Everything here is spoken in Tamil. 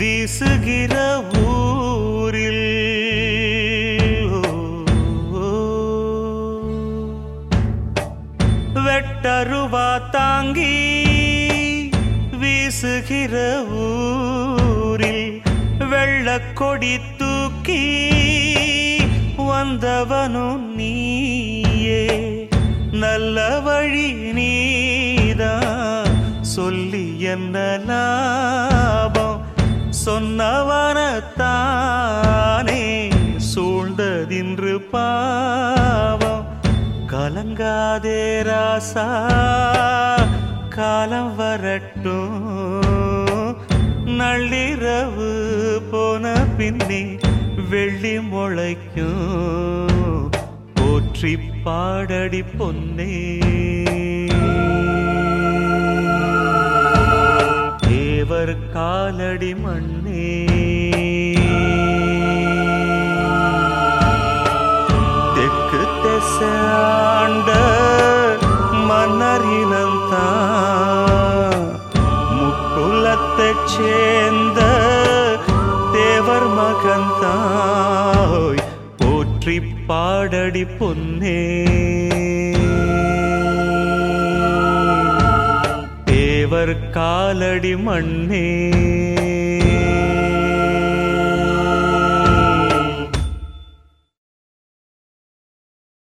வீசுகிற ஊரில் ஓ, வெட்டருவா தாங்கி வீசுகிற ஊரில் வெள்ளக்கொடி தூக்கி வந்தவனும் நீயே நல்ல வழி நீதான் சொல்லி என்ன லாபம் சொன்னவனத்தானே சூழ்ந்ததின்று பாவம் கலங்காதே ராசா காலம் வரட்டும் நள்ளிரவு போன பின்னே வெள்ளி முளைக்கும் போற்றி பாடடி பொன்னே தேவர் காலடி மண்ணே தெற்கு தெசாண்ட மன்னரினந்தான் முக்குலத்தைச் சேர்ந்த தேவர் மகன்தாய் போற்றி பாடடி பொன்னே தேவர் காலடி மண்ணே